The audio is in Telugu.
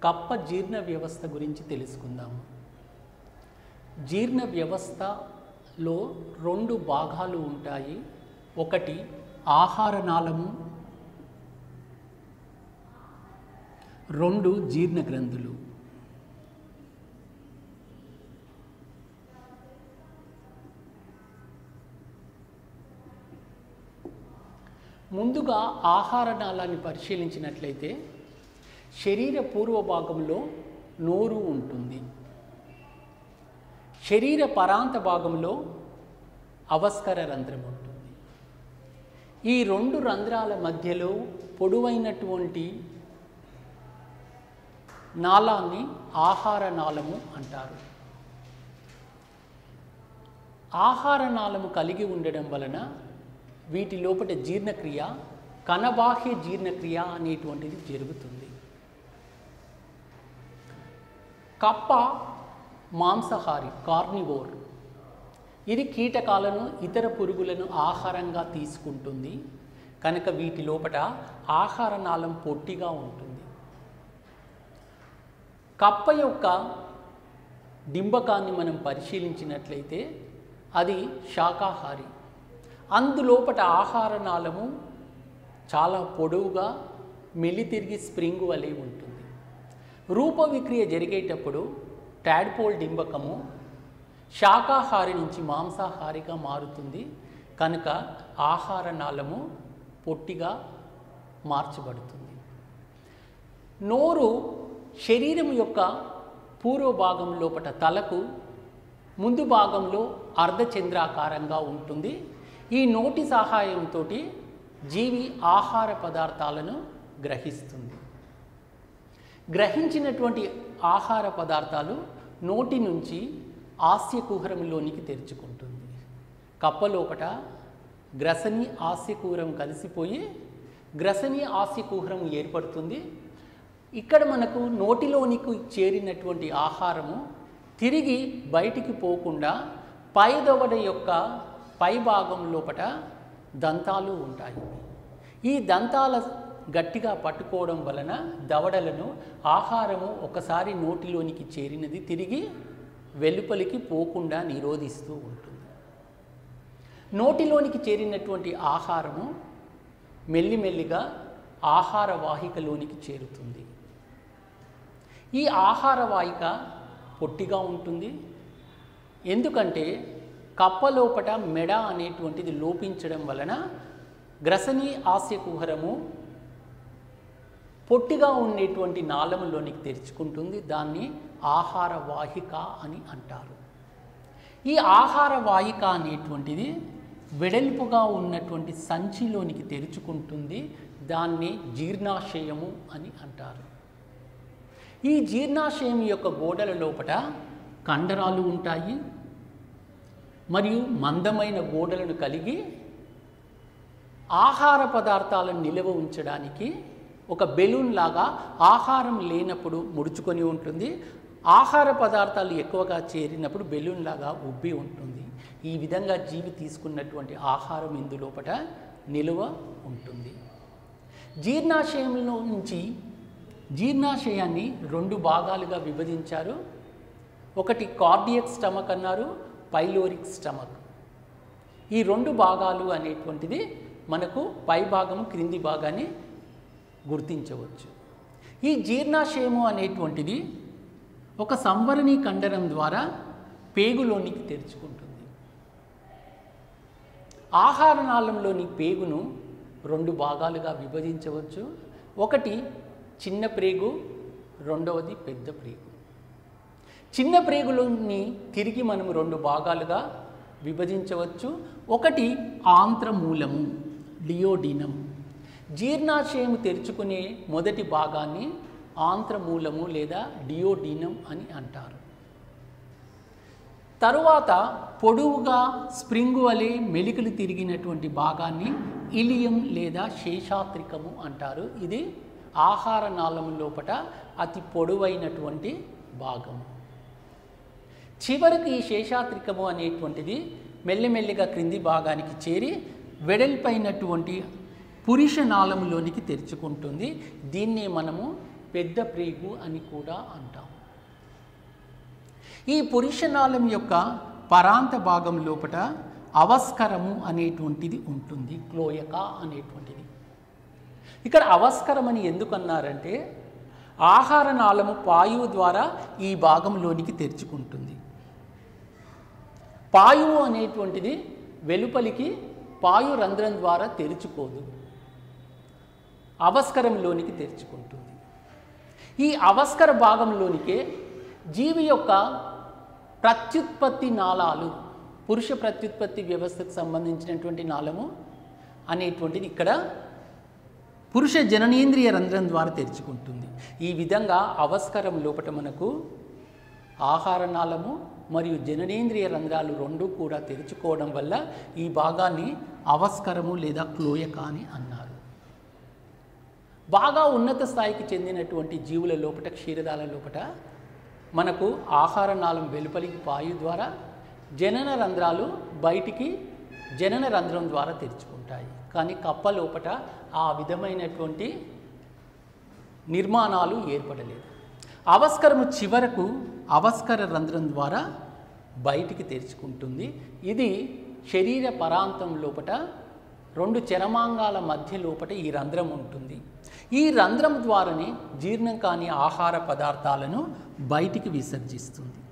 కప్ప జీర్ణ వ్యవస్థ గురించి తెలుసుకుందాము జీర్ణ వ్యవస్థలో రెండు భాగాలు ఉంటాయి ఒకటి ఆహార నాళము రెండు జీర్ణ గ్రంథులు ముందుగా ఆహార నాళాన్ని పరిశీలించినట్లయితే శరీర పూర్వ భాగంలో నోరు ఉంటుంది శరీర పరాంత భాగంలో అవస్కర రంధ్రం ఉంటుంది ఈ రెండు రంధ్రాల మధ్యలో పొడవైనటువంటి నాళాన్ని ఆహార నాళము అంటారు ఆహార నాళము కలిగి ఉండడం వలన వీటి లోపల జీర్ణక్రియ కణబాహ్య జీర్ణక్రియ అనేటువంటిది జరుగుతుంది కప్ప మాంసాహారి కార్నివోర్ ఇది కీటకాలను ఇతర పురుగులను ఆహారంగా తీసుకుంటుంది కనుక వీటి లోపల ఆహార నాళం పొట్టిగా ఉంటుంది కప్ప యొక్క డింబకాన్ని మనం పరిశీలించినట్లయితే అది శాకాహారి అందులోపట ఆహార నాళము చాలా పొడవుగా మెల్లితిరిగి స్ప్రింగ్ వలె ఉంటుంది రూప విక్రియ జరిగేటప్పుడు టాడ్పోల్ డింబకము శాకాహారి నుంచి మాంసాహారిగా మారుతుంది కనుక ఆహార నాళము పొట్టిగా మార్చబడుతుంది నోరు శరీరం యొక్క పూర్వ భాగం లోపట తలకు ముందు భాగంలో అర్ధచంద్రాకారంగా ఉంటుంది ఈ నోటి సహాయంతో జీవి ఆహార పదార్థాలను గ్రహిస్తుంది గ్రహించినటువంటి ఆహార పదార్థాలు నోటి నుంచి ఆస్యకుహరంలోనికి తెరుచుకుంటుంది కప్ప లోపట గ్రసని ఆస్యకుహరం కలిసిపోయి గ్రసని ఆస్యకుహరం ఏర్పడుతుంది ఇక్కడ మనకు నోటిలోనికి చేరినటువంటి ఆహారము తిరిగి బయటికి పోకుండా పై దవడ యొక్క పై భాగం లోపట దంతాలు ఉంటాయి ఈ దంతాల గట్టిగా పట్టుకోవడం వలన దవడలను ఆహారము ఒకసారి నోటిలోనికి చేరినది తిరిగి వెలుపలికి పోకుండా నిరోధిస్తూ ఉంటుంది నోటిలోనికి చేరినటువంటి ఆహారము మెల్లిమెల్లిగా ఆహార వాహికలోనికి చేరుతుంది ఈ ఆహార వాహిక పొట్టిగా ఉంటుంది ఎందుకంటే కప్పలోపట మెడ అనేటువంటిది లోపించడం వలన గ్రసని ఆస్యకుహరము పొట్టిగా ఉండేటువంటి నాళములోనికి తెరుచుకుంటుంది దాన్ని ఆహార వాహిక అని అంటారు ఈ ఆహార వాహిక అనేటువంటిది వెడల్పుగా ఉన్నటువంటి సంచిలోనికి తెరుచుకుంటుంది దాన్ని జీర్ణాశయము అని అంటారు ఈ జీర్ణాశయం యొక్క గోడల లోపట కండరాలు ఉంటాయి మరియు మందమైన గోడలను కలిగి ఆహార పదార్థాలను నిల్వ ఉంచడానికి ఒక బెలూన్ లాగా ఆహారం లేనప్పుడు ముడుచుకొని ఉంటుంది ఆహార పదార్థాలు ఎక్కువగా చేరినప్పుడు బెలూన్ లాగా ఉబ్బి ఉంటుంది ఈ విధంగా జీవి తీసుకున్నటువంటి ఆహారం ఇందులోపట నిలువ ఉంటుంది జీర్ణాశయంలో నుంచి జీర్ణాశయాన్ని రెండు భాగాలుగా విభజించారు ఒకటి కార్డియక్ స్టమక్ అన్నారు పైలోరిక్ స్టమక్ ఈ రెండు భాగాలు అనేటువంటిది మనకు పై భాగము క్రింది భాగాన్ని గుర్తించవచ్చు ఈ జీర్ణాశయము అనేటువంటిది ఒక సంవరణీ కండరం ద్వారా పేగులోనికి తెరుచుకుంటుంది ఆహార నాళంలోని పేగును రెండు భాగాలుగా విభజించవచ్చు ఒకటి చిన్న ప్రేగు రెండవది పెద్ద ప్రేగు చిన్న ప్రేగులోని తిరిగి మనం రెండు భాగాలుగా విభజించవచ్చు ఒకటి ఆంత్రమూలము లియోడినం జీర్ణాశయం తెరుచుకునే మొదటి భాగాన్ని ఆంత్రమూలము లేదా డియోడినం అని అంటారు తరువాత పొడవుగా స్ప్రింగ్ వలె మెలికలు తిరిగినటువంటి భాగాన్ని ఇలియం లేదా శేషాత్రికము అంటారు ఇది ఆహార నాళం లోపట అతి పొడవైనటువంటి భాగము చివరికి ఈ శేషాత్రికము అనేటువంటిది మెల్లిమెల్లిగా క్రింది భాగానికి చేరి వెడల్పైనటువంటి పురుష నాళములోనికి తెరుచుకుంటుంది దీన్నే మనము పెద్ద ప్రేగు అని కూడా అంటాం ఈ పురుషనాళం యొక్క పరాంత భాగం లోపట అవస్కరము అనేటువంటిది ఉంటుంది క్లోయక అనేటువంటిది ఇక్కడ అవస్కరం అని ఎందుకు అన్నారంటే ఆహార నాళము పాయువు ద్వారా ఈ భాగంలోనికి తెరుచుకుంటుంది పాయువు అనేటువంటిది వెలుపలికి పాయు రంధ్రం ద్వారా తెరుచుకోదు అవస్కరంలోనికి తెరుచుకుంటుంది ఈ అవస్కర భాగంలోనికే జీవి యొక్క ప్రత్యుత్పత్తి నాళాలు పురుష ప్రత్యుత్పత్తి వ్యవస్థకు సంబంధించినటువంటి నాళము అనేటువంటిది ఇక్కడ పురుష జననేంద్రియ రంధ్రం ద్వారా తెరుచుకుంటుంది ఈ విధంగా అవస్కరం లోపట మనకు ఆహార నాళము మరియు జననేంద్రియ రంధ్రాలు రెండు కూడా తెరుచుకోవడం వల్ల ఈ భాగాన్ని అవస్కరము లేదా క్లోయక అని అన్నారు బాగా ఉన్నత స్థాయికి చెందినటువంటి జీవుల లోపట క్షీరదాల లోపట మనకు ఆహార నాళం వెలుపలికి పాయు ద్వారా జనన రంధ్రాలు బయటికి జనన రంధ్రం ద్వారా తెరుచుకుంటాయి కానీ కప్ప లోపట ఆ విధమైనటువంటి నిర్మాణాలు ఏర్పడలేదు అవస్కరము చివరకు అవస్కర రంధ్రం ద్వారా బయటికి తెరుచుకుంటుంది ఇది శరీర పరాంతం లోపట రెండు చరమాంగాల మధ్య లోపట ఈ రంధ్రం ఉంటుంది ఈ రంధ్రం ద్వారానే జీర్ణం కాని ఆహార పదార్థాలను బయటికి విసర్జిస్తుంది